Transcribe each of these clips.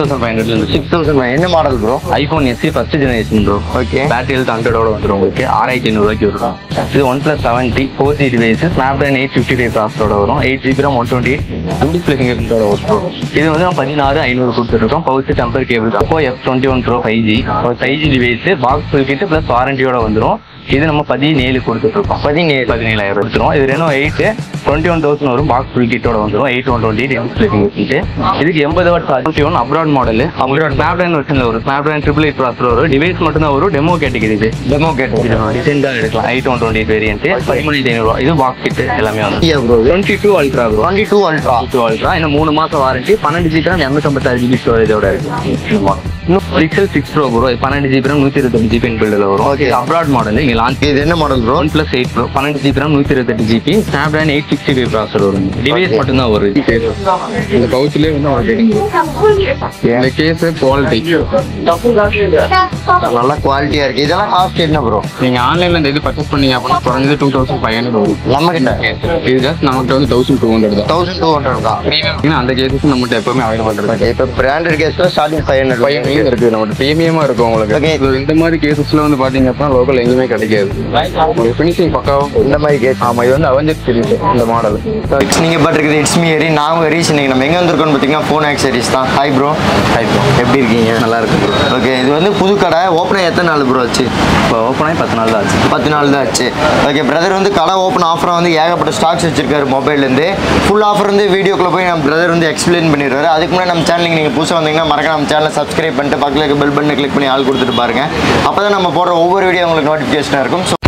Thousand five ஹண்ட்ரட்ல இருந்து six thousand என்ன model bro iPhone SE first generation bro okay battery health ஹண்ட்ரடோட வந்துடும் உங்களுக்கு ஆறாயிரத்தி ஐநூறுவாய்க்கு வரும் இது OnePlus seventy four G device Snapdragon eight fifty five ப்ராசரோட வரும் eight GB RAM one twenty display finger பிரிண்டோட வரும் இது வந்து நம்ம பதினாறு ஐநூறு கொடுத்துருக்கோம் பவுச் டெம்பர் கேபிள் அப்போ F twenty one pro five G five G device box கிட்ட ப்ளஸ் வாரண்டியோட வந்துடும் இது நம்ம பதினேழு கொடுத்துட்ருக்கோம் பதினேழு பதினேழாயிரம் கொடுத்துரும் இது Reno eight twenty one thousand வரும் பாக்ஸ் ஃபுல் கிட்டோட வந்துடும் eight one twenty display finger இதுக்கு எண்பது watt twenty one abroad model abroad Snapdragon வெர்ஷனில் வரும் ஸ்னாப்ட்ராகன் ட்ரிபிள் எயிட் ப்ராசர் வரும் டிவைஸ் மட்டும் தான் வரும் டெமோ கேட்டகரி இது டெமோ கேட்டோம் டிசைன் தான் எடுக்கலாம் ஐ ஒன் டுவெண்ட்டி வேரியன்ட் பதிமூணு ஐநூறுவா இது பாக்ஸ் கிட் எல்லாமே வந்து bro twenty two ultra bro twenty two ultra two ultra இன்னும் மூணு மாசம் வாரண்டி பன்னெண்டு ஜிபி RAM இரநூத்தம்பத்தாறு ஜிபி ஸ்டோரேஜோட இருக்கு இன்னும் பிக்சல் சிக்ஸ் ப்ரோ ப்ரோ பன்னெண்டு ஜிபி RAM நூற்றி இருபத்தெட்டு ஜிபி பில்டில் வரும் Okay. அப்ராட் மாடல் இங்கே லான்ச் இது என்ன model bro OnePlus eight pro பன்னெண்டு ஜிபி RAM நூற்றி இருபத்தெட்டு GB Snapdragon eight sixty five processor வரும் டிவைஸ் மட்டும்தான் வரும் இந்த பவுச்லேயே வந்து உங்களுக்கு இந்த கேஸ் குவாலிட்டி நல்லா குவாலிட்டியா இருக்கு இதெல்லாம் காஸ்ட் என்ன ப்ரோ நீங்க ஆன்லைன்ல இந்த இது பர்ச்சேஸ் பண்ணீங்க அப்படின்னா குறைஞ்சது டூ தௌசண்ட் ஃபைவ் ஹண்ட்ரட் வரும் நம்ம கிட்ட இது ஜஸ்ட் நமக்கு வந்து தௌசண்ட் டூ ஹண்ட்ரட் தான் தௌசண்ட் டூ ஹண்ட்ரட் தான் ஏன்னா அந்த கேசஸ் நம்மகிட்ட எப்பவுமே அவைலபிள் இருக்கு இப்போ பிராண்டட் கேஸ்ல ஸ்டார்டிங் ஃபைவ் ஹண்ட்ரட் பையன் இருக்கு நம்மகிட்ட ப்ரீமியமா இருக்கும் உங்களுக்கு Okay. இது இந்த மாதிரி கேசஸ்ல வந்து பாத்தீங்க அப்படின்னா லோக்கல் எங்கேயுமே கிடைக்காது உங்களுக்கு ஃபினிஷிங் பக்காவும் இந்த மாதிரி கேஸ் ஆமா இது வந்து அவெஞ்சர் சீரிஸ் இந்த மாடல் நீங்க பாட்டுருக்குது இட்ஸ் மீ ஹரி நான் ஹரிஸ் இன்னைக்கு நம்ம எங்க வந்திருக்கோம்னு பார்த்தீங்கன்னா ஃபோன் ஆக்சரிஸ் தான் ஹாய் ப்ரோ ஹை ப்ரோ எப்படி இருக்கீங்க நல்லா இருக்கு ப்ரோ ஓகே இது வந்து புது கடை ஓப்பனாக எத்தனை நாள் ப்ரோ ஆச்சு இப்போ ஓப்பன் ஆகி பத்து நாள் தான் ஆச்சு பத்து நாள் தான் ஆச்சு ஓகே பிரதர் வந்து கடை ஓப்பன் ஆஃபராக வந்து ஏகப்பட்ட ஸ்டாக்ஸ் வச்சிருக்காரு மொபைல்லேருந்து ஃபுல் ஆஃபர் வந்து வீடியோக்குள்ள போய் நம்ம பிரதர் வந்து எக்ஸ்பிளைன் பண்ணிடுவாரு அதுக்கு முன்னாடி நம்ம சேனலுக்கு நீங்கள் புதுசாக வந்தீங்கன்னா மறக்காம நம்ம சேனலை சப்ஸ்கிரைப் பண்ணிட்டு பக்கத்தில் இருக்க பெல் பட்டனை கிளிக் பண்ணி ஆள் கொடுத்துட்டு பாருங்க அப்போ தான் நம்ம போடுற ஒவ்வொரு வீடியோ உங்களுக்கு நோட்டிஃபிகேஷனாக இருக்கும் ஸோ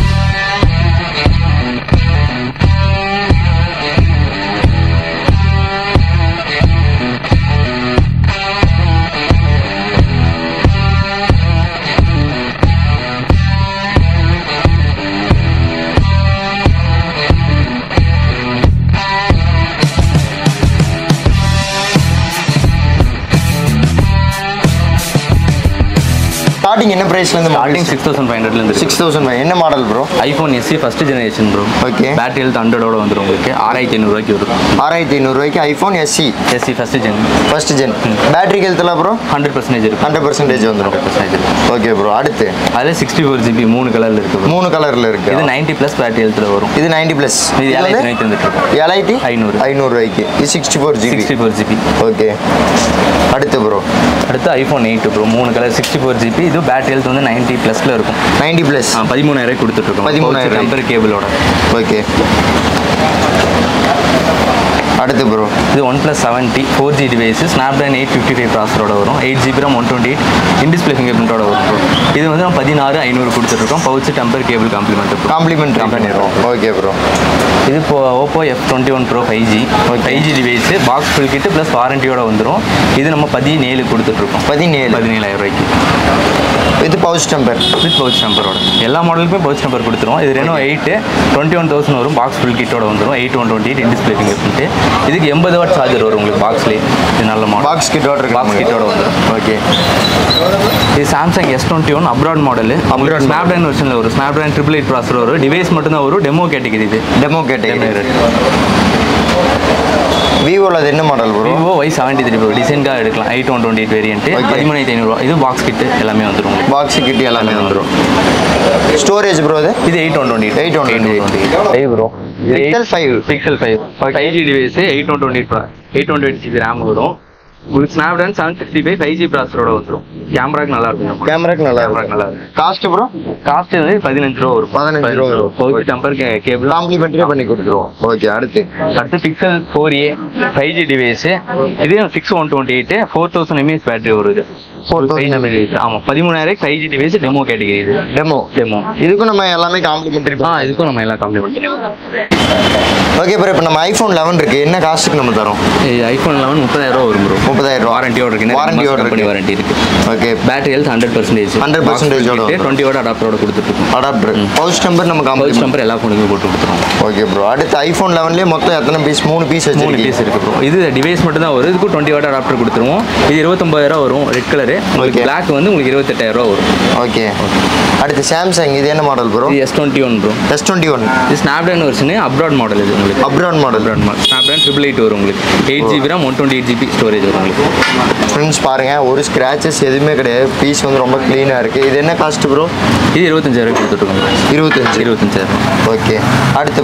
ஸ்டார்டிங் என்ன ப்ரைஸ்லேருந்து ஸ்டார்டிங் சிக்ஸ் தௌசண்ட் ஃபைவ் ஹண்ட்ரட்ல இருந்து சிக்ஸ் தௌசண்ட் என்ன model bro iPhone SE first generation bro Okay. Battery health ஹண்ட்ரடோட வந்துடும் உங்களுக்கு ஆறாயிரத்தி ஐநூறுவாய்க்கு வரும் ஆறாயிரத்தி ஐநூறுரூவாய்க்கு iPhone SE SE first gen first gen battery ஹெல்த்லாம் ப்ரோ ஹண்ட்ரட் பர்சன்டேஜ் இருக்கும் ஹண்ட்ரட் பர்சன்டேஜ் வந்துடும் பர்சன்டேஜ் இருக்கும் ஓகே ப்ரோ அடுத்து அதில் சிக்ஸ்டி ஃபோர் ஜிபி மூணு கலர்ல இருக்கு bro. மூணு கலரில் இருக்கு இது நைன்டி ப்ளஸ் பேட்டரி ஹெல்த்தில் வரும் இது நைன்டி ப்ளஸ் இது ஏழாயிரத்தி நைன்டி வந்துட்டு இருக்கும் ஏழாயிரத்தி ஐநூறு. ஐநூறுரூவாய்க்கு இது sixty four GB sixty four GB okay அடுத்து ப்ரோ அடுத்து ஐஃபோன் எயிட் ப்ரோ மூணு கலர் சிக்ஸ்டி ஃபோர் ஜிபி இது பேட்டரி ஹெல்த் வந்து நைன்டி ப்ளஸ்ல இருக்கும் நைன்டி ப்ளஸ் ஆ, பதிமூணாயிரம் கொடுத்துட்டு இருக்கோம் 13,000 டெம்பர் கேபிளோட ஓகே அடுத்து ப்ரோ இது one OnePlus seventy four G device Snapdragon eight fifty five ப்ராசரோட வரும் eight GB RAM one twenty eight in display finger பிரிண்டோட வரும் bro. இது வந்து நம்ம பதினாறு ஐநூறு கொடுத்துட்ருக்கோம் pouch temper cable compliment compliment பண்ணிடுறோம் ஓகே ப்ரோ இது இப்போ Oppo F twenty one pro five G five G device box full kit plus வாரண்டியோட வந்துடும் இது நம்ம பதினேழு கொடுத்துட்ருக்கோம் பதினேழு பதினேழாயிரம் ரூபாய்க்கு இது பவுச் டெம்பர் வித் பவுச் நம்பரோட எல்லா மாடலுக்குமே பவுச் நம்பர் கொடுத்துருவோம் இது Reno eight twenty one thousand வரும் பாக்ஸ் ஃபுல் கிட்டோட வந்துடும் eight one twenty eight display fingerprint இதுக்கு எண்பது வாட் சார்ஜர் வரும் உங்களுக்கு பாக்ஸ்லேயே இது நல்ல மாடல் பாக்ஸ் கிட்டோட இருக்கு பாக்ஸ் கிட்டோட வந்துடும் ஓகே இது Samsung S twenty one abroad model Abroad model. Snapdragon வெர்ஷனில் வரும் ஸ்னாப்ட்ராகன் ட்ரிபிள் எயிட் ப்ராசர் வரும் டிவைஸ் மட்டும் தான் வரும் டெமோ கேட்டகரி இது டெமோ கேட்டகரி விவோவில் அது என்ன model bro Vivo Y seventy three bro டிசைன்காக எடுக்கலாம் eight one twenty eight variant Okay. பதிமூணாயிரத்தி ஐநூறுரூவா இது பாக்ஸ் கிட்டு எல்லாமே வந்துடும் உங்களுக்கு. பாக்ஸ் கிட்ட எல்லாமே வந்துடும் ஸ்டோரேஜ் ப்ரோ இது இது eight one twenty 828. Eight bro Pixel 5. Pixel five five G device eight one twenty eight one twenty GB RAM வரும் உங்களுக்கு Snapdragon seven sixty five five G ப்ராசரோட வந்துடும் கேமராக்கு நல்லா இருக்கும் கேமராக்கு நல்லா கேமராக்கு நல்லா இருக்கும் இருக்கும் காஸ்ட் ப்ரோ காஸ்ட் வந்து பதினஞ்சு ரூபா வரும் 15 ரூபா வரும். ஃபோர் டெம்பர் கேபிள் காம்ப்ளிமெண்ட்ரியே பண்ணி கொடுத்துருவோம் ஓகே அடுத்து அடுத்து Pixel four A five G device இது six one twenty eight four thousand mAh battery வருது 4000 ஆமா பதிமூணாயிரம் five G device demo category இது டெமோ டெமோ இதுக்கும் நம்ம எல்லாமே காம்ப்ளிமெண்ட்ரி ஆ இதுக்கும் நம்ம எல்லாம் காம்ப்ளிமெண்ட் ஓகே ப்ரோ இப்போ நம்ம ஐஃபோன் லெவன் இருக்கு என்ன காஸ்ட்டுக்கு நம்ம தரோம் ஐஃபோன் லெவன் முப்பதாயிரம் ரூபா வரும் ப்ரோ முப்பதாயிரம் ரூபா வாரண்டியோட இருக்கு Warranty ஓட கம்பெனி இருக்கு. வாரண்டி இருக்கு okay battery health hundred percentage 100% ஓட வரும். டுவெண்ட்டியோட அடாப்டரோட கொடுத்துருக்கோம் அடாப்டர் பவுச் நம்பர் நம்ம பவுச் காம்ப்ளிமெண்ட் நம்பர் எல்லா ஃபோனுக்கும் போட்டு கொடுத்துருவோம் ஓகே ப்ரோ அடுத்து ஐஃபோன் லெவன்லேயே மொத்தம் எத்தனை பீஸ் மூணு பீஸ் மூணு வச்சிருக்கீங்க பீஸ் இருக்கு ப்ரோ இது டிவைஸ் மட்டும் தான் வரும் இதுக்கும் டுவெண்ட்டி வாட் அடாப்டர் கொடுத்துருவோம் இது இருபத்தொம்பதாயிரம் வரும் ரெட் கலர் உங்களுக்கு Okay. பிளாக் வந்து உங்களுக்கு இருபத்தெட்டாயிரம் ரூபா வரும் ஓகே அடுத்து சாம்சங் இது என்ன மாடல் ப்ரோ இது S twenty one bro S twenty one இது ஸ்னாப்டிராகன் வெர்ஷன் அப்ராட் மாடல் இது உங்களுக்கு abroad model abroad model Snapdragon triple eight வரும் உங்களுக்கு eight GB RAM one twenty eight GB storage வரும் உங்களுக்கு ஃப்ரெண்ட்ஸ் பாருங்க ஒரு ஸ்க்ராச்சஸ் எதுவுமே கிடையாது பீஸ் வந்து ரொம்ப க்ளீனாக இருக்குது இது என்ன காஸ்ட் ப்ரோ இது இருபத்தஞ்சாயிரம் கொடுத்துட்ருக்கோங்க இருபத்தஞ்சு இருபத்தஞ்சாயிரம் ஓகே அடுத்து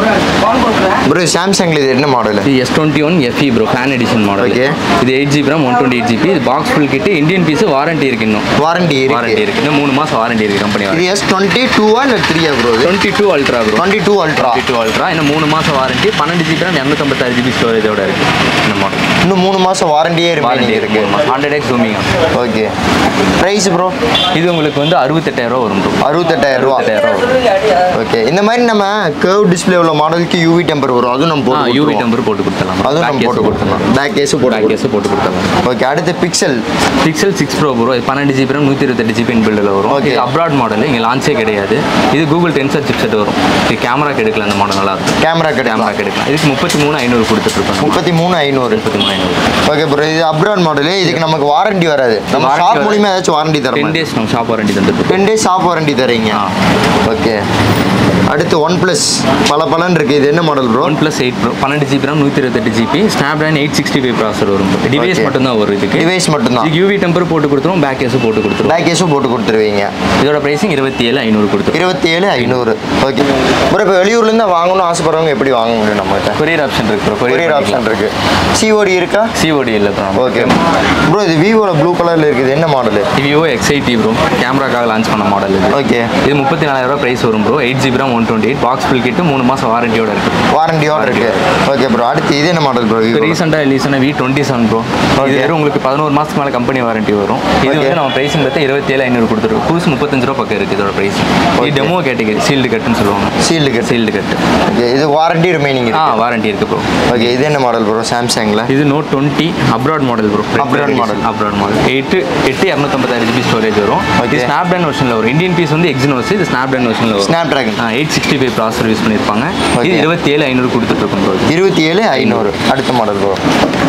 ப்ரோ சாம்சங்கில் இது என்ன மாடல் இது S twenty one FE bro fan edition model Okay. இது eight GB RAM one twenty eight GB இது box full kit Indian piece warranty இருக்கு இன்னும் வாரண்டி வாரண்டி இருக்கு இருக்கு இன்னும் மூணு மாசம் வாரண்டி இருக்கு கம்பெனி இது எஸ் டுவெண்ட்டி டூவா இல்லை த்ரீயா ப்ரோ இது twenty two ultra bro twenty two ultra twenty two ultra இன்னும் மூணு மாசம் வாரண்டி பன்னெண்டு ஜிபி ரேம் இரநூத்தம்பத்தாறு ஜிபி ஸ்டோரேஜோட இருக்கு இந்த மாடல் இன்னும் மூணு மாதம் வாரண்டியே வாரண்டி ரிமைனிங் இருக்கு இருக்கு hundred X zooming okay price bro இது உங்களுக்கு வந்து அறுபத்தெட்டாயிரம் ரூபா வரும் ப்ரோ அறுபத்தெட்டாயிரம் ரூபா அறுபத்தெட்டாயிரம் ரூபா வரும் ஓகே இந்த மாதிரி நம்ம கர்வ் டிஸ்பிளே உள்ள மாடலுக்கு யூவி டெம்பர் வரும் அதுவும் நம்ம ஆ போட்டு யூவி கொடுத்துருவோம். டெம்பர் போட்டு கொடுத்துடலாம் அதுவும் நம்ம போட்டு கொடுத்துடலாம் பேக் கேஸு போட்டு பேக் கேஸ் போட்டு கொடுத்துடலாம் ஓகே அடுத்து Pixel Pixel six pro bro பன்னெண்டு ஜிபி ரேம் நூற்றி இருபத்தெட்டு ஜிபி பில்டில் வரும் Okay. இது அப்ராட் மாடல் இங்கே லான்ச்சே கிடையாது இது கூகுள் டென்சர் சிப்செட் வரும் இது கேமரா எடுக்கல அந்த மாடல் நல்லா இருக்கும் கேமரா கேமரா கிடைக்கும் எடுக்கலாம் இதுக்கு முப்பத்தி மூணு ஐநூறு கொடுத்துட்ருக்கோம் முப்பத்தி மூணு ஐநூறு முப்பத்தி மூணு ஐநூறு ஓகே ப்ரோ இது அப்ராட் மாடலு இதுக்கு நமக்கு வாரண்டி வராது நம்ம Warranty ஷாப் வராது. மூலியமா ஏதாச்சும் வாரண்டி டென் தரோம் டேஸ் நம்ம ஷாப் வாரண்டி தந்துட்டு டென் டேஸ் ஷாப் வாரண்டி தரீங்க ஆ. ஓகே அடுத்து ஒன் ப்ளஸ் பல பலன் இருக்கு இது என்ன model bro one plus eight pro பன்னெண்டு ஜிபி ரேம் நூற்றி இருபத்தெட்டு GB Snapdragon eight sixty five processor வரும் டிவைஸ் Okay. மட்டும் தான் வரும் இதுக்கு டிவைஸ் மட்டும்தான் இதுக்கு யூவி டெம்பர் போட்டு கொடுத்துருவோம் பேக் கேஸும் போட்டு கொடுத்துருவோம் பேக் கேஸும் போட்டு கொடுத்துருவீங்க இதோட ப்ரைஸிங் இருபத்தி ஏழு ஐநூறு கொடுத்துருவோம் இருபத்தி ஏழு ஐநூறு ஓகே ப்ரோ இப்போ வெளியூர்லேருந்து வாங்கணும்னு ஆசைப்படுறவங்க எப்படி வாங்க முடியும் நம்மகிட்ட கொரியர் ஆப்ஷன் இருக்கு ப்ரோ கொரியர் ஆப்ஷன் இருக்கு சிஓடி இருக்கா சிஓடி இல்லை ப்ரோ ஓகே ப்ரோ இது விவோல ப்ளூ கலர்ல இருக்குது என்ன மாடல் விவோ எக்ஸ்ஐடி ப்ரோ கேமராக்காக லான்ச் பண்ண மாடல் இது ஓகே இது முப்பத்தி நாலாயிரம் ரூபாய் ப்ரைஸ் வரும் bro eight GB RAM one twenty eight box full kit மூணு மாதம் வாரண்டியோட இருக்கு வாரண்டியோட இருக்கு ஓகே ப்ரோ அடுத்து இது என்ன மாடல் ப்ரோ இப்போ விவோ ரீசெண்டாக ரிலீஸ் ஆன வி டுவெண்ட்டி செவன் ப்ரோ இது Okay. வெறும் உங்களுக்கு பதினோரு மாதத்துக்கு மேலே கம்பெனி வாரண்டி வரும் இது Okay. வந்து நம்ம ப்ரைஸிங் பார்த்து இருபத்தி ஏழு ஐநூறு கொடுத்துருக்கோம் புதுசு முப்பத்தஞ்சு ரூபா பக்கம் இருக்குது இதோட ப்ரைஸ் Okay. இது டெமோ கேட்டகரி சீல்டு கட்டுன்னு சொல்லுவாங்க sealed cut sealed cut okay இது வாரண்டி ரிமைனிங் ஆ இருக்கு வாரண்டி இருக்கு ப்ரோ ஓகே இது என்ன மாடல் ப்ரோ சாம்சங்ல இது note twenty abroad model bro Abroad model. Abroad model eight எட்டு இரநூத்தம்பத்தாயிரம் ஜிபி ஸ்டோரேஜ் வரும் Okay. இது ஸ்னாப்டன் வெர்ஷனில் வரும் இந்தியன் பீஸ் வந்து எக்ஸினோஸ் இது ஸ்னாப்டன் வெர்ஷனில் வரும் Snapdragon eight sixty five processor use பண்ணியிருப்பாங்க இது Okay. இருபத்தி ஏழு ஐநூறு கொடுத்துட்ருக்கோம் ப்ரோ இருபத்தி ஏழு ஐநூறு அடுத்த மாடல் ப்ரோ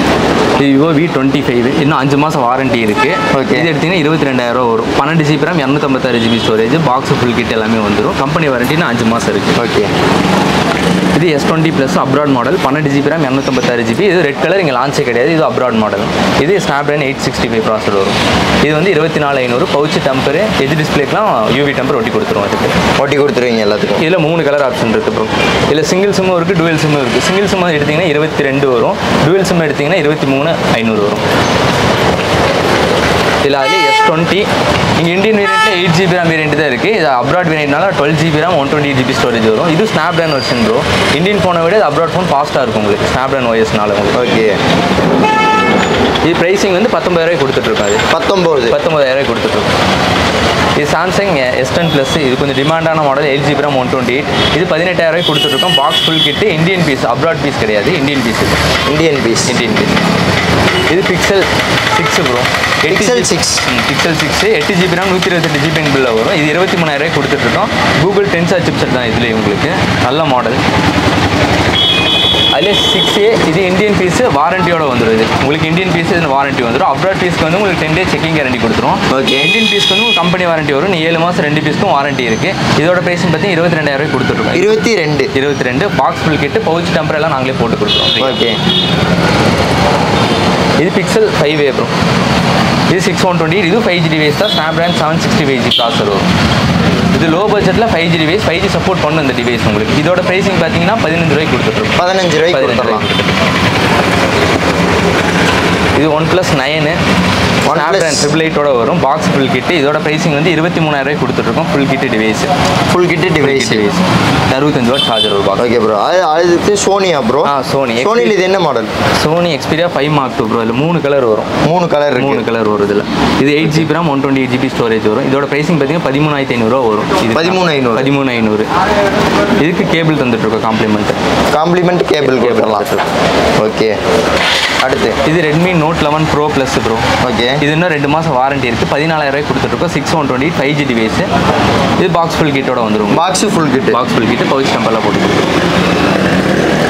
இது விவோ வி டுவெண்ட்டி ஃபைவ் இன்னும் அஞ்சு மாதம் வாரண்டி இருக்கு Okay. இது எடுத்தீங்கன்னா இருபத்தி ரெண்டாயிரம் ரூபா வரும் பன்னெண்டு ஜிபி ரேம் இரநூத்தம்பத்தாறு GB storage box full kit எல்லாமே வந்துடும் கம்பெனி வாரண்டினா அஞ்சு மாதம் இருக்கு ஓகே இது S twenty plus abroad model பன்னெண்டு ஜிபி ரேம் இரநூத்தம்பத்தாறு ஜிபி இது ரெட் கலர் இங்கே லான்ச்சே கிடையாது இது அப்ராட் மாடல் இது Snapdragon eight sixty five processor வரும் இது வந்து இருபத்தி நாலு ஐநூறு பவுச் டெம்பர் எஜ் டிஸ்பிளேக்கெலாம் யூவி டெம்பர் ஒட்டி கொடுத்துருவோம் அதுக்கு ஓட்டி கொடுத்துருவீங்க எல்லாத்துக்கும் இதில் மூணு கலர் ஆப்ஷன் இருக்குது ப்ரோ இதில் சிங்கிள் சிம்மும் இருக்குது டுவெல் சிம்மும் இருக்குது சிங்கிள் சிம் எடுத்தீங்கன்னா இருபத்தி ரெண்டு வரும் டுவெல் சிம் எடுத்தீங்கன்னா இருபத்தி மூணு ஐநூறு வரும் இதில் அதில் எஸ் டுவெண்ட்டி இங்கே இந்தியன் வேரியண்ட்டில் எயிட் ஜிபி ரேம் வேரியண்ட் தான் இருக்குது இது அப்ராட் வேரியண்ட்னால twelve GB RAM one twenty GB storage வரும் இது ஸ்னாப்ட்ராகன் வெர்ஷன் ப்ரோ இந்தியன் ஃபோனை விட அப்ராட் ஃபோன் ஃபாஸ்ட்டாக இருக்கும் உங்களுக்கு ஸ்னாப்ட்ராகன் ஓஎஸ்னால உங்களுக்கு ஓகே இது ப்ரைஸிங் வந்து பத்தொம்பதாயிரம் கொடுத்துட்ருக்காது பத்தொம்போது பத்தொம்பதாயிரம் கொடுத்துட்ருக்கோம் இது சாம்சங் எஸ் டென் ப்ளஸ் இது கொஞ்சம் டிமாண்டான model eight GB RAM one twenty eight இது பதினெட்டாயிரம் கொடுத்துட்ருக்கோம் box full kit Indian piece abroad piece கிடையாது இந்தியன் பீஸ் இது இந்தியன் பீஸ் இந்தியன் பீஸ் இது Pixel six bro Pixel six. Pixel six எட்டு ஜிபி ரேம் நூற்றி இருபத்தெட்டு ஜிபி பில்ல வரும் இது இருபத்தி மூணாயிரம் கொடுத்துட்ருக்கோம் கூகுள் டென்சர் சிப்செட் தான் இதுலேயே உங்களுக்கு நல்ல மாடல் அதிலே சிக்ஸ் ஏ இது இந்தியன் பீஸ் வாரண்டியோட வந்துடும் இது உங்களுக்கு இந்தியன் பீஸ் இது வாரண்டி வந்துடும் அப்ராட் பீஸ்க்கு வந்து உங்களுக்கு டென் டே செக்கிங் கேரண்டி கொடுத்துரும் Okay. இந்தியன் பீஸ்க்கு வந்து உங்களுக்கு கம்பெனி வாரண்டி வரும் நீ ஏழு மாதம் ரெண்டு பீஸ்க்கும் வாரண்டி இருக்குது இதோட ப்ரைஸ் பார்த்தீங்கன்னா இருபத்தி ரெண்டாயிரம் கொடுத்துருக்கோம் இருபத்தி ரெண்டு இருபத்தி ரெண்டு box full kit pouch temper எல்லாம் நாங்களே போட்டு கொடுத்துருவோம் ஓகே இது பிக்சல் ஃபைவ் ஏ ப்ரோ இது சிக்ஸ் ஒன் டுவெண்ட்டி இது ஃபைவ் ஜி டிவைஸ் தான் Snapdragon seven sixty five G processor வரும் இது லோ பட்ஜெட்டில் five G device five G support பண்ணும் இந்த டிவைஸ் உங்களுக்கு இதோட ப்ரைஸிங் பார்த்தீங்கன்னா பதினஞ்சு ரூபாய்க்கு கொடுத்துட்ருக்கோம் பதினஞ்சு ரூபாய்க்கு பதினஞ்சு கொடுத்துடலாம் ரூபாய்க்கு இது one plus nine One one plus- plus triple எயிட்டோட வரும் பாக்ஸ் ஃபுல் கிட்டு இதோட ப்ரைஸிங் வந்து இருபத்தி மூணாயிரம் ரூபாய் கொடுத்துட்ருக்கோம் full kit device full kit device device அறுபத்தஞ்சு வாட் சார்ஜர் ஒரு பாக்ஸ் ஓகே ப்ரோ அது அடுத்து சோனியா ப்ரோ ஆ சோனி சோனியில் இது என்ன model Sony Xperia five mark two pro இதில் மூணு கலர் வரும் மூணு கலர் மூணு இருக்கு கலர் வரும் இதில் இது eight GB RAM one twenty eight GB storage வரும் இதோட ப்ரைஸிங் பார்த்தீங்கன்னா பதிமூணாயிரத்தி ஐநூறுரூவா வரும் இது 13,500. பதிமூணு ஐநூறு இதுக்கு கேபிள் தந்துட்டு இருக்கோம் காம்ப்ளிமெண்ட் காம்ப்ளிமெண்ட் கேபிள் கொடுத்துடலாம் ஓகே அடுத்து இது Redmi Note eleven pro plus pro okay இது இன்னும் ரெண்டு மாதம் வாரண்டி இருக்குது பதினாலாயிரம் ரூபாய் கொடுத்துட்ருக்கோம் six one twenty five G device இது பாக்ஸ் ஃபுல் கிட்டோட வந்துடும் box full kit box full kit pouch டம்பர்லாம் போட்டு கொடுத்துருவோம்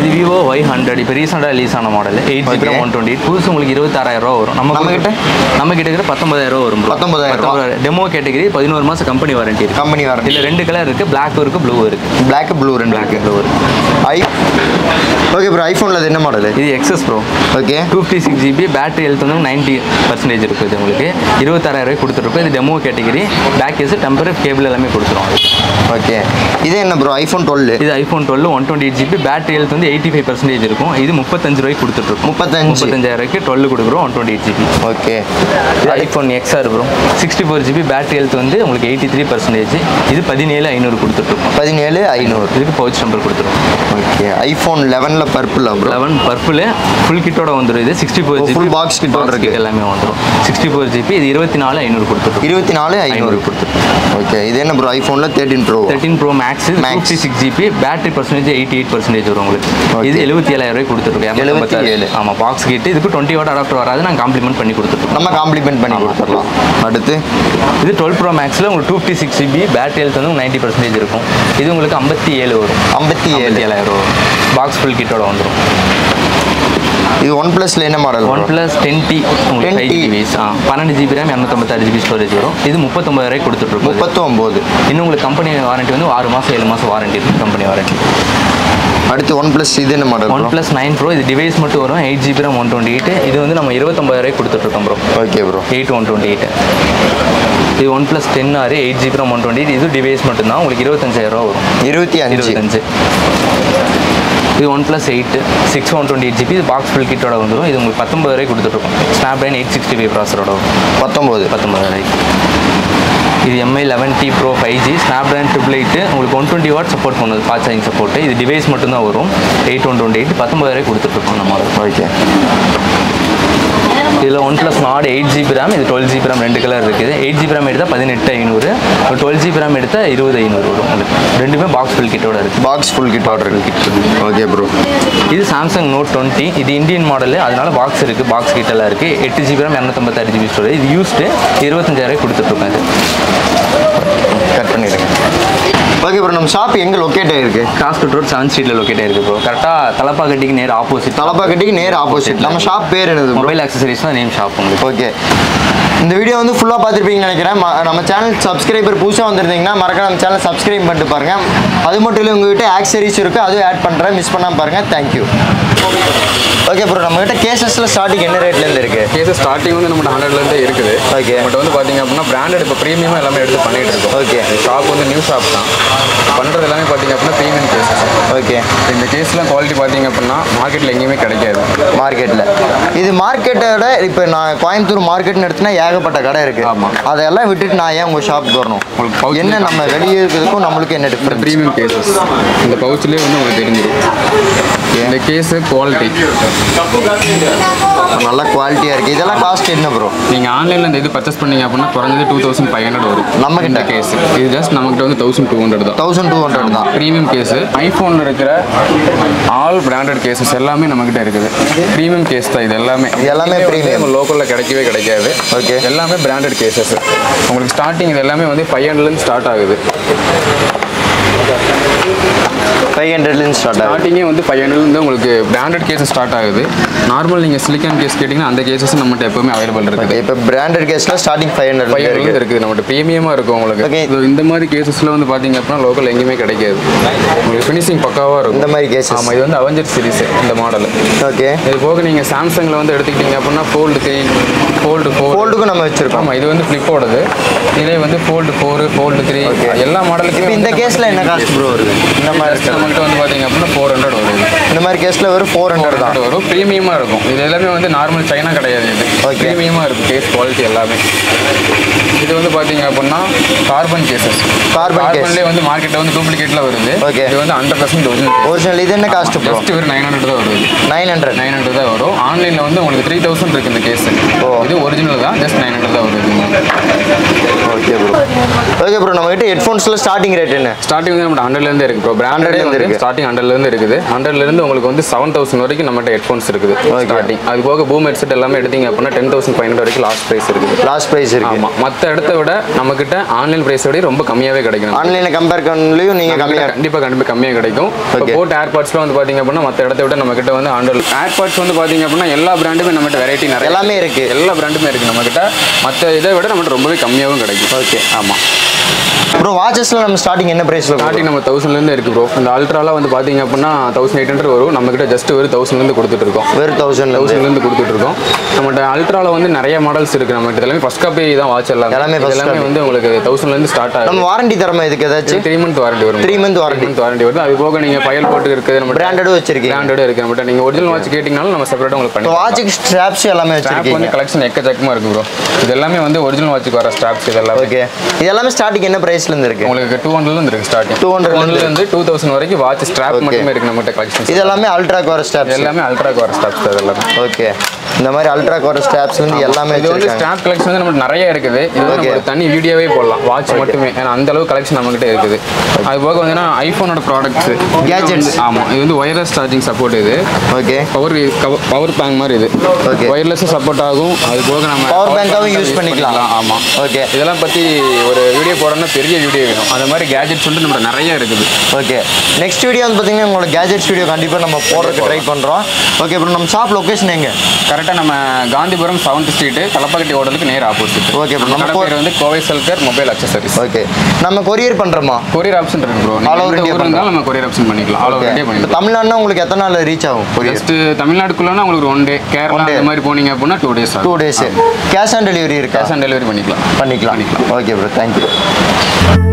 இது விவோ ஒய் ஹண்ட்ரட் இப்போ ரீசெண்டாக ரிலீஸ் ஆன model eight GB Okay. One twenty புதுசு உங்களுக்கு இருபத்தாறாயிரம் ரூபா வரும் நம்ம நம்ம கிட்ட? நம்ம கிட்ட இருக்கிற பத்தொன்பதாயிரம் ரூபா வரும் bro. 19,000 ரூபா. டெமோ கேட்டகரி பதினோரு மாதம் கம்பெனி வாரண்டி இருக்கு கம்பெனி வர இதில் ரெண்டு கலர் இருக்கு பிளாக் இருக்கு ப்ளூ இருக்கு பிளாக் ப்ளூ ரெண்டு பிளாக் இருக்கு ப்ளூ இருக்கு ஐ ஓகே ப்ரோ ஐஃபோனில் அது என்ன மாடல் இது XS pro okay two fifty six GB battery health வந்து நைன்ட்டி பர்சன்டேஜ் இருக்குது இது உங்களுக்கு இருபத்தாறாயிரம் ரூபாய் கொடுத்துருக்கோம் இது demo category back case temper cable எல்லாமே கொடுத்துருவோம் ஓகே இது என்ன ப்ரோ ஐஃபோன் டுவெல் இது iPhone twelve one twenty eight GB battery health வந்து எயிட்டி ஃபைவ் பர்சன்டேஜ் இருக்கும் இது முப்பத்தஞ்சு ரூபாய்க்கு கொடுத்துட்ருக்கோம் முப்பத்தஞ்சு முப்பத்தஞ்சாயிரம் ரூபாய்க்கு டுவெல் கொடுக்குறோம் one twenty eight GB okay இது iPhone XR pro sixty four GB battery health வந்து உங்களுக்கு எயிட்டி த்ரீ பர்சன்டேஜ் இது பதினேழு ஐநூறு கொடுத்துட்ருக்கோம் பதினேழு ஐநூறு இதுக்கு பவுச் நம்பர் கொடுத்துருவோம் ஓகே ஐஃபோன் லெவனில் purple pro eleven purple full கிட்டோட வந்துடும் இது சிக்ஸ்டி ஃபோர் ஓ, ஜிபி full box kit ஓட இருக்கு. எல்லாமே வந்துடும் சிக்ஸ்டி ஃபோர் ஜிபி இது இருபத்தி நாலு ஐநூறு கொடுத்துருக்கோம் இருபத்தி நாலு ஐநூறு ஐநூறு கொடுத்துருக்கோம் ஓகே இது என்ன ப்ரோ ஐஃபோனில் thirteen pro thirteen pro max Max. Fifty six GB battery percentage eighty eight percentage வரும் உங்களுக்கு Okay. இது எழுபத்தி ஏழாயிரம் ரூபாய் கொடுத்துருக்கோம் 77. ஆமாம் பாக்ஸ் கிட்டு இதுக்கு டுவெண்ட்டி வாட் அடாப்டர் வராது நாங்கள் காம்ப்ளிமெண்ட் பண்ணி கொடுத்துருக்கோம் நம்ம காம்ப்ளிமெண்ட் பண்ணி கொடுத்துடலாம் அடுத்து இது டுவெல் ப்ரோ மேக்ஸில் உங்களுக்கு two fifty six GB battery health வந்து நைன்ட்டி பர்சன்டேஜ் இருக்கும் இது உங்களுக்கு ஐம்பத்தி ஏழு வரும் ஐம்பத்தி ஏழு ஐம்பத்தி ஏழாயிரம் ரூபா வரும் பாக்ஸ் ஃபுல் கிட்டோட வந்துடும் இது ஒன் ப்ளஸில் என்ன model one plus ten T உங்களுக்கு 10T. ஃபைவ் ஜிபிஸ் ஆ பன்னெண்டு ஜிபி ரேம் இரநூத்தம்பத்தாறு ஜிபி ஸ்டோரேஜ் வரும் இது முப்பத்தொம்பதாயிரம் கொடுத்துட்ருக்கோம் முப்பத்தொம்போது இன்னும் உங்களுக்கு கம்பெனி வாரண்டி வந்து ஆறு மாதம் ஏழு மாதம் வாரண்டி இருக்குது கம்பெனி வாரண்டி அடுத்து ஒன் ப்ளஸ் இது என்ன model one pro plus nine pro இது டிவைஸ் மட்டும் வரும் eight GB RAM one twenty eight இது வந்து நம்ம இருபத்தொம்பதாயிரம் கொடுத்துட்ருக்கோம் bro okay bro eight one twenty eight இது ஒன் ப்ளஸ் டென் ஆறு eight GB RAM one twenty இது டிவைஸ் மட்டும்தான் உங்களுக்கு இருபத்தஞ்சாயிரம் ரூபா வரும் இருபத்தி அஞ்சு இருபத்தஞ்சு இது one plus eight six one twenty eight GB இது பாக்ஸ் ஃபுல் கிட்டோட வந்துடும் இது உங்களுக்கு பத்தொம்பது ரூபாய் கொடுத்துட்ருக்கோம் ஸ்னாப்ட்ராகன் எயிட் சிக்ஸ்டி ஃபைவ் ப்ராசரோட வரும் பத்தொம்போது பத்தொம்பது ரூபாய்க்கு இது Mi eleven T pro five G Snapdragon triple eight உங்களுக்கு ஒன் டுவெண்ட்டி வாட் சப்போர்ட் பண்ணுது ஃபாஸ்ட் சார்ஜிங் சப்போர்ட் இது டிவைஸ் மட்டும்தான் வரும் எயிட் ஒன் டுவெண்ட்டி எயிட் பத்தொம்பதாயிரம் கொடுத்துட்ருக்கோம் நம்ம ஓகே இதில் one plus Nord eight GB RAM இது டுவெல் ஜிபி ரேம் ரெண்டு கலர் இருக்குது எயிட் ஜிபி ரேம் எடுத்தால் பதினெட்டு ஐநூறு டுவெல் ஜிபி ரேம் எடுத்தால் இருபது ஐநூறு வரும் உங்களுக்கு ரெண்டுமே பாக்ஸ் ஃபுல் கிட்டோட இருக்குது பாக்ஸ் ஃபுல் கிட் ஆர்டர் இருக்கு ஓகே ப்ரோ இது சாம்சங் நோட் டுவெண்ட்டி இது இந்தியன் மாடல் அதனால பாக்ஸ் இருக்குது பாக்ஸ் கிட்டலாம் இருக்குது எட்டு ஜிபி ரேம் இரநூத்தம்பத்தாறு ஜிபி ஸ்டோரேஜ் இது யூஸ்டு இருபத்தஞ்சாயிரம் கொடுத்துட்ருக்கோம் இது கட் பண்ணிடுங்க ஓகே ப்ரோ நம்ம ஷாப் எங்கே லொக்கேட் ஆகிருக்கு காஸ்கட் ரோட் செவன் ஸ்ட்ரீட்டில் லொக்கேட் ஆயிருக்கு ப்ரோ கரெக்டாக தலப்பாக்கட்டிக்கு நேர் ஆப்போசிட் தலப்பாக்கட்டிக்கு நேர் ஆப்போசிட் நம்ம ஷாப் பேர் என்னது ப்ரோ மொபைல் அக்சசரிஸ் தான் நேம் ஷாப் உங்களுக்கு ஓகே இந்த வீடியோ வந்து ஃபுல்லாக பார்த்துருப்பீங்கன்னு நினைக்கிறேன் ம- நம்ம சேனல் சப்ஸ்கிரைபர் புதுசாக வந்திருந்தீங்கன்னா மறக்காம நம்ம சேனல் சப்ஸ்கிரைப் பண்ணிட்டு பாருங்க அது மட்டும் இல்லை உங்ககிட்ட ஆக்சரிஸ் இருக்குது அதுவும் ஆட் பண்ணுறேன் மிஸ் பண்ணாமல் பாருங்கள் தேங்க்யூ ஓகே ப்ரோ நம்மகிட்ட கேசஸில் ஸ்டார்டிங் என்ன ரேட்லேருந்து இருக்குது கேஸ் ஸ்டார்டிங் வந்து நம்ம ஹண்ட்ரட்லேருந்தே இருக்குது Okay. பட் வந்து பார்த்தீங்க அப்படின்னா பிராண்டட் இப்போ ப்ரீமியமாக எல்லாமே எடுத்து பண்ணிட்டு இருக்கோம் Okay. ஷாப் வந்து நியூ ஷாப் தான் பண்ணுறது எல்லாமே பார்த்தீங்க அப்படின்னா ப்ரீமியம் கேசஸ் ஓகே இந்த கேஸ்லாம் குவாலிட்டி பார்த்தீங்க அப்படின்னா மார்க்கெட்டில் எங்கேயுமே கிடைக்காது மார்க்கெட்டில் இது மார்க்கெட்டோட இப்போ நான் கோயம்புத்தூர் மார்க்கெட்னு எடுத்தனா ஏகப்பட்ட கடை இருக்குது ஆமா. அதெல்லாம் விட்டுட்டு நான் ஏன் உங்கள் ஷாப்புக்கு வரணும் உங்களுக்கு pouch என்ன நம்ம வெளியே இருக்கிறதுக்கும் நம்மளுக்கு என்ன இந்த டிஃப்ரெண்ட் ப்ரீமியம் கேசஸ் இந்த பவுச்லேயே வந்து உங்களுக்கு தெரிஞ்சிடும் இந்த கேஸு குவாலிட்டி நல்ல குவாலிட்டியாக இருக்குது இதெல்லாம் காஸ்ட் என்ன ப்ரோ நீங்கள் ஆன்லைனில் இந்த இது பர்ச்சேஸ் பண்ணீங்க அப்படின்னா குறைஞ்சது டூ தௌசண்ட் ஃபைவ் ஹண்ட்ரட் வரும் நம்ம கிட்ட? இந்த கேஸ் இது ஜஸ்ட் நம்மகிட்ட வந்து தௌசண்ட் டூ ஹண்ட்ரட் தான் தௌசண்ட் டூ ஹண்ட்ரட் தான் ப்ரீமியம் கேஸு ஐஃபோனில் இருக்கிற ஆல் பிராண்டட் கேசஸ் எல்லாமே நம்மக்கிட்ட இருக்குது ப்ரீமியம் கேஸ் தான் இது எல்லாமே இது எல்லாமே premium. லோக்கலில் கிடைக்கவே கிடைக்காது Okay. எல்லாமே பிராண்டட் கேசஸ் உங்களுக்கு ஸ்டார்டிங் இது எல்லாமே வந்து ஃபைவ் ஹண்ட்ரட்லேருந்து ஸ்டார்ட் ஆகுது ஃபைவ் ஹண்ட்ரட்லேருந்து ஸ்டார்ட் ஆகும் ஸ்டார்டிங்கே வந்து ஃபைவ் ஹண்ட்ரட்லேருந்து உங்களுக்கு பிராண்டட் கேசஸ் ஸ்டார்ட் ஆகுது நார்மல் நீங்கள் சிலிக்கான் கேஸ் கேட்டிங்கன்னா அந்த கேசஸ் நம்மகிட்ட எப்பவுமே அவைலபிள் இருக்குது இப்போ பிராண்டட் கேஸில் starting five hundred five hundred இருக்குது இருக்குது நம்மகிட்ட ப்ரீமியமாக இருக்கும் உங்களுக்கு Okay. இது இந்த மாதிரி கேசஸில் வந்து பார்த்தீங்க அப்படின்னா லோக்கல் எங்கேயுமே கிடைக்காது உங்களுக்கு ஃபினிஷிங் பக்காவாக இருக்கும் இந்த மாதிரி cases. ஆமாம் இது வந்து அவெஞ்சர் சீரிஸ் இந்த மாடல் ஓகே இது போக நீங்கள் சாம்சங்கில் வந்து எடுத்துக்கிட்டீங்க அப்படின்னா ஃபோல்டு த்ரீ ஃபோல்டு ஃபோர் ஃபோல்டுக்கும் நம்ம வச்சிருக்கோம் ஆமாம் இது வந்து ஃப்ளிப்போடது இதே வந்து Fold four Fold three Okay. எல்லா மாடலுக்குமே இப்போ இந்த கேஸில் என்ன காஸ்ட் ப்ரோ வருது இந்த மாதிரி இருக்கிறது நம்மகிட்ட வந்து பார்த்தீங்க அப்படின்னா ஃபோர் ஹண்ட்ரட் வரும் இந்த மாதிரி கேஸில் வெறும் ஃபோர் ஹண்ட்ரட் தான் இது வரும் ப்ரீமியமாக இருக்கும் இது எல்லாமே வந்து நார்மல் சைனா கிடையாது இது Okay. ப்ரீமியமாக இருக்கும் கேஸ் குவாலிட்டி எல்லாமே இது வந்து பார்த்தீங்க அப்படின்னா கார்பன் கேசஸ் Carbon case. கார்பன்லேயே வந்து மார்க்கெட்டில் வந்து டூப்ளிகேட்டில் வருது Okay. இது வந்து ஹண்ட்ரட் பர்சன்ட் ஒரிஜினல் ஒரிஜினல் இது என்ன காஸ்ட் ப்ரோ ஜஸ்ட் ஒரு நைன் ஹண்ட்ரட் தான் வருது நைன் ஹண்ட்ரட் நைன் ஹண்ட்ரட் தான் வரும் ஆன்லைனில் வந்து உங்களுக்கு த்ரீ தௌசண்ட் இருக்கு இந்த கேஸ் ஓ. இது ஒரிஜினல் தான் ஜஸ்ட் நைன் ஹண்ட்ரட் தான் வருது ஓகே ப்ரோ ஓகே ப்ரோ நம்மகிட்ட ஹெட்ஃபோன்ஸில் ஸ்டார்டிங் ரேட் என்ன ஸ்டார்டிங் வந்து நம்ம ஹண்ட்ரட்லேருந்து இருக்கு ப்ரோ 100 ல பிராண்டட்லேயே இருந்து வந்து இருக்கு. ஸ்டார்டிங் ஹண்ட்ரட்லேருந்து இருக்குது ஹண்ட்ரட்லேருந்து உங்களுக்கு வந்து செவன் தௌசண்ட் வரைக்கும் நம்மகிட்ட ஹெட்ஃபோன்ஸ் இருக்குது ஸ்டார்டிங் அது போக பூம் ஹெட்செட் எல்லாமே எடுத்தீங்க அப்படின்னா டென் தௌசண்ட் ஃபைவ் ஹண்ட்ரட் வரைக்கும் லாஸ்ட் ப்ரைஸ் இருக்குது லாஸ்ட் ப்ரைஸ் இருக்கு ஆமாம் மற்ற இடத்த விட நம்மக்கிட்ட ஆன்லைன் ப்ரைஸை விட ரொம்ப கம்மியாகவே கிடைக்கும் ஆன்லைனில் கம்பேர் பண்ணலையும் நீங்கள் கம்மியாக கண்டிப்பா கண்டிப்பா கம்மியாக கிடைக்கும் இப்போ Okay. போட் ஏர்பாட்ஸ்லாம் வந்து பாத்தீங்க அப்படின்னா மற்ற இடத்த விட நம்ம கிட்ட வந்து ஆண்டல் ஏர்பாட்ஸ் வந்து பாத்தீங்க அப்படின்னா எல்லா பிராண்டுமே நம்ம வெரைட்டி நிறைய எல்லாமே இருக்கு. எல்லா பிராண்டுமே இருக்கு நம்ம கிட்ட மற்ற இதை விட நம்மகிட்ட ரொம்பவே கம்மியாகவும் கிடைக்கும் ஓகே ஆமா ப்ரோ வாட்சஸில் நம்ம ஸ்டார்டிங் என்ன ப்ரைஸில் ஸ்டார்டிங் நம்ம தௌசண்ட்லேருந்து இருக்கு ப்ரோ இந்த அல்ட்ராலாம் வந்து பாத்தீங்க அப்படின்னா தௌசண்ட் எயிட் ஹண்ட்ரட் வரும் நம்ம கிட்ட ஜஸ்ட் ஒரு தௌசண்ட்லேருந்து கொடுத்துட்டு இருக்கோம் வெறும் தௌசண்ட் தௌசண்ட்லேருந்து கொடுத்துட்டு இருக்கோம் நம்மகிட்ட அல்ட்ரால வந்து நிறைய மாடல்ஸ் இருக்கு நம்ம கிட்ட எல்லாமே ஃபர்ஸ்ட் காப்பி தான் வாட்ச் எல்லாம் எல்லாமே first எல்லாமே copy. வந்து உங்களுக்கு தௌசண்ட்லேருந்து ஸ்டார்ட் ஆகும் நம்ம வாரண்டி தரமா இதுக்கு ஏதாச்சும் த்ரீ மந்த் வாரண்டி வரும் Three month warranty. Month warranty வருது அது போக நீங்க ஃபைல் போட்டு இருக்குது நம்ம பிராண்டடும் வச்சிருக்கீங்க பிராண்டடும் இருக்கு நம்மகிட்ட நீங்க ஒரிஜினல் வாட்ச் கேட்டிங்கனாலும் நம்ம செப்பரேட்டா உங்களுக்கு பண்ணி இப்போ வாட்சுக்கு ஸ்ட்ராப்ஸ் எல்லாமே ஸ்ட்ராப் வச்சிருக்கீங்க வந்து கலெக்ஷன் எக்கச்சக்கமா இருக்கு ப்ரோ இது எல்லாமே வந்து ஒரிஜினல் வாட்சுக்கு வர ஸ்ட்ராப்ஸ் இதெல்லாம் ஓகே இது எல்லாமே ஸ்டார்டிங் என்ன ப்ரைஸ்ல இருந்து இருக்கு உங்களுக்கு டூ ஹண்ட்ரட்ல இருந்து இருக்கு ஸ்டார்டிங் 200 ல இருந்து இருந்து டூ தௌசண்ட் வரைக்கும் வாட்ச் ஸ்ட்ராப் Okay. மட்டுமே இருக்கு நம்மகிட்ட கலெக்ஷன் இது எல்லாமே அல்ட்ராக்கு வர ஸ்டாப்ஸ் எல்லாமே அல்ட்ராக்கு வர ஸ்ட்ராப்ஸ் அது எல்லாமே ஓகே இந்த மாதிரி அல்ட்ராக்கு வர ஸ்டாப்ஸ் வந்து எல்லாமே இது வந்து வச்சிருக்காங்க ஸ்டாப் கலெக்ஷன் வந்து நமக்கு நிறைய இருக்குது இது வந்து Okay. நம்ம ஒரு தனி வீடியோவே போடலாம் வாட்ச் மட்டுமே ஏன்னா அந்த அளவு கலெக்ஷன் நம்மகிட்ட இருக்குது அது போக வந்து ஐஃபோனோட ப்ராடக்ட்ஸ் Gadgets. ஆமா இது வந்து ஒயர்லெஸ் சார்ஜிங் சப்போர்ட் இது ஓகே பவர் பவர் பேங்க் மாதிரி இது Okay. ஒயர்லெஸ் சப்போர்ட் ஆகும் அது போக நம்ம Power bank ஆவும் use பண்ணிக்கலாம். ஆமா Okay. இதெல்லாம் பத்தி ஒரு வீடியோ போடணும்னா பெரிய வீடியோ வேணும் அந்த மாதிரி கேஜெட்ஸ் வந்து நம்ம நிறைய இருக்குது ஓகே நெக்ஸ்ட் வீடியோ வந்து பார்த்தீங்கன்னா உங்களோட கேஜெட்ஸ் வீடியோ கண்டிப்பாக நம்ம போடுறதுக்கு ட்ரை பண்ணுறோம் ஓகே அப்புறம் நம்ம ஷாப் லொக்கேஷன் எங்க கரெக்டாக நம்ம காந்திபுரம் செவன்த் ஸ்ட்ரீட்டு தலப்பாக்கட்டி ஓடலுக்கு நேர் ஆப்போசிட் Okay, bro. நம்ம நம்ம போ- பேர் வந்து Kovai Cell Care mobile accessories okay நம்ம கொரியர் பண்ணுறோமா கொரியர் ஆப்ஷன் இருக்கு ப்ரோ All over நீங்கள் India ஊர் இருந்தாலும் நம்ம கொரியர் ஆப்ஷன் பண்ணிக்கலாம் ஆல் ஓவர் இந்தியா பண்ணிக்கலாம் தமிழ்நாடுனா உங்களுக்கு எத்தனை நாள் ரீச் ஆகும் கொரியர் ஜஸ்ட் தமிழ்நாடுக்குள்ளனா உங்களுக்கு one day Kerala One day. அந்த மாதிரி போனீங்க அப்படின்னா two days two days cash on delivery இருக்கா கேஷ் ஆன் டெலிவரி பண்ணிக்கலாம் பண்ணிக்கலாம் ஓகே ப்ரோ தேங்க்யூ